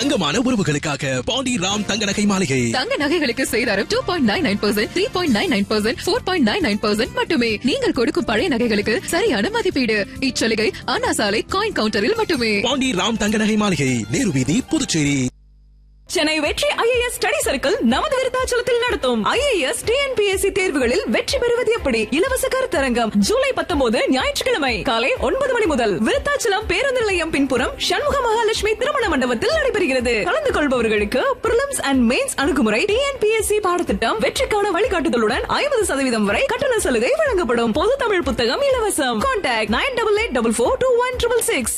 தங்கமான உறவுகளுக்காக பாண்டி ராம் தங்க நகை மாளிகை தங்க நகைகளுக்கு சேதாரம் two point nine nine percent three point nine nine percent four point nine nine percent மட்டுமே நீங்கள் கொடுக்கும் பழைய நகைகளுக்கு சரியான மதிப்பீடு இச்சலுகை அண்ணா சாலை காயின் கவுண்டரில் மட்டுமே பாண்டி ராம் தங்க நகை மாளிகை நேரு வீதி புதுச்சேரி சென்னை வெற்றி ஐஏஎஸ் ஸ்டடி சர்க்கிள் நமது விருத்தாச்சலத்தில் நடத்தும் ஐஏஎஸ் டிஎன்பிஎஸ்சி தேர்வுகளில் வெற்றி பெறுவது எப்படி இலவச கருத்தரங்கம் ஜூலை பத்தொன்பது ஞாயிற்றுக்கிழமை காலை ஒன்பது மணி முதல் விருத்தாச்சலம் பேருந்து நிலையம் பின்புறம் சண்முக மகாலட்சுமி திருமண மண்டபத்தில் நடைபெறுகிறது கலந்து கொள்பவர்களுக்கு பிரிலிம்ஸ் அண்ட் மெயின்ஸ் அணுகுமுறை டிஎன்பிஎஸ்சி பாடத்திட்டம் வெற்றிக்கான வழிகாட்டுதலுடன் ஐம்பது சதவீதம் வரை கட்டண சலுகை வழங்கப்படும் பொது தமிழ் புத்தகம் இலவசம் contact nine double eight double four two one triple six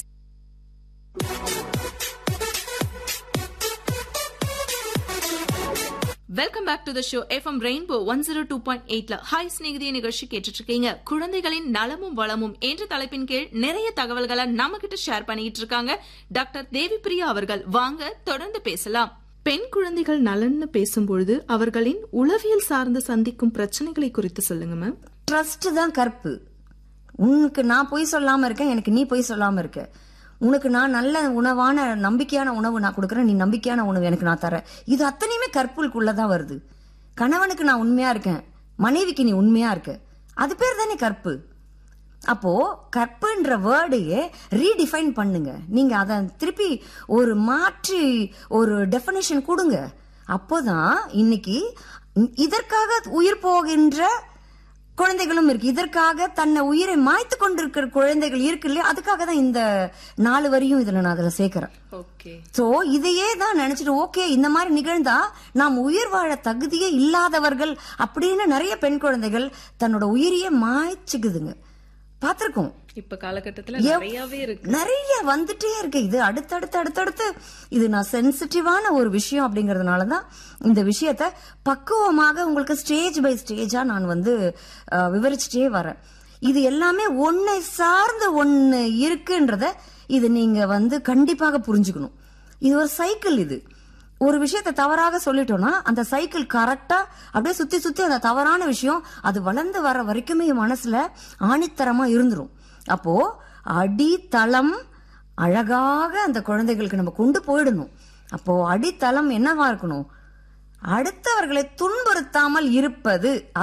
welcome back to the show FM rainbow one zero two point எயிட்ல ஹாய் ஸ்நேகிதிய நிகழ்ச்சி கேட்டுட்டு இருக்கீங்க குழந்தைகளின் நலமும் வளமும் என்ற தலைப்பின் கீழ் நிறைய தகவல்களை நம்ம கிட்ட ஷேர் பண்ணிட்டு இருக்காங்க டாக்டர் தேவி பிரியா அவர்கள் வாங்க தொடர்ந்து பேசலாம் பெண் குழந்தைகள் நலன்னு பேசும்பொழுது அவர்களின் உளவியல் சார்ந்து சந்திக்கும் பிரச்சனைகளை குறித்து சொல்லுங்க மேம் ட்ரஸ்ட் தான் கற்பு உனக்கு நான் பொய் சொல்லாம இருக்கேன் எனக்கு நீ பொய் சொல்லாம இருக்க உனக்கு நான் நல்ல உணவான நம்பிக்கையான உணவு நான் கொடுக்குறேன் நீ நம்பிக்கையான உணவு எனக்கு நான் தரேன் இது அத்தனையுமே கற்புக்குள்ளதான் வருது கணவனுக்கு நான் உண்மையா இருக்கேன் மனைவிக்கு நீ உண்மையா இருக்க அது பேர் தானே கற்பு அப்போ கற்புன்ற வேர்டையே ரீடிஃபைன் பண்ணுங்க நீங்க அதை திருப்பி ஒரு மாற்றி ஒரு டெஃபினேஷன் கொடுங்க அப்போதான் இன்னைக்கு இதற்காக உயிர் போகின்ற குழந்தைகளும் இருக்கு இதற்காக தன்னை உயிரை மாய்த்து கொண்டிருக்கிற குழந்தைகள் இருக்கு இல்லையா அதுக்காக தான் இந்த நாலு வரியும் இதுல நான் அதுல சேர்க்கிறேன் ஓகே சோ இதையே தான் நினைச்சிட்டு ஓகே இந்த மாதிரி நிகழ்ந்தா நாம் உயிர் வாழ தகுதியே இல்லாதவர்கள் அப்படின்னு நிறைய பெண் குழந்தைகள் தன்னோட உயிரையே மாய்ச்சிக்குதுங்க பார்த்திருக்கோம் இப்ப காலகட்டத்துல எவ்- நிறையவே இருக்கு நிறைய வந்துட்டே இருக்கு இது அடுத்தடுத்து அடுத்தடுத்து இது நான் சென்சிட்டிவான ஒரு விஷயம் அப்படிங்கறதுனால தான் இந்த விஷயத்த பக்குவமாக உங்களுக்கு ஸ்டேஜ் பை ஸ்டேஜா நான் வந்து அஹ், விவரிச்சுட்டே வரேன் இது எல்லாமே ஒன்னை சார்ந்த ஒன்னு இருக்குன்றத இது நீங்க வந்து கண்டிப்பாக புரிஞ்சுக்கணும் இது ஒரு சைக்கிள் இது ஒரு விஷயத்தை தவறாக சொல்லிட்டோம்னா அந்த சைக்கிள் கரெக்டா அப்படியே சுத்தி சுத்தி அந்த தவறான விஷயம் அது வளர்ந்து வர வரைக்குமே என் மனசுல ஆணித்தரமா இருந்துரும் அப்போ அடித்தளம் அழகாக அந்த குழந்தைகளுக்கு நம்ம கொண்டு போயிடணும் அப்போ அடித்தளம் என்னவா இருக்கணும் அடுத்தவர்களை துன்புறுத்தாமல் இருப்பது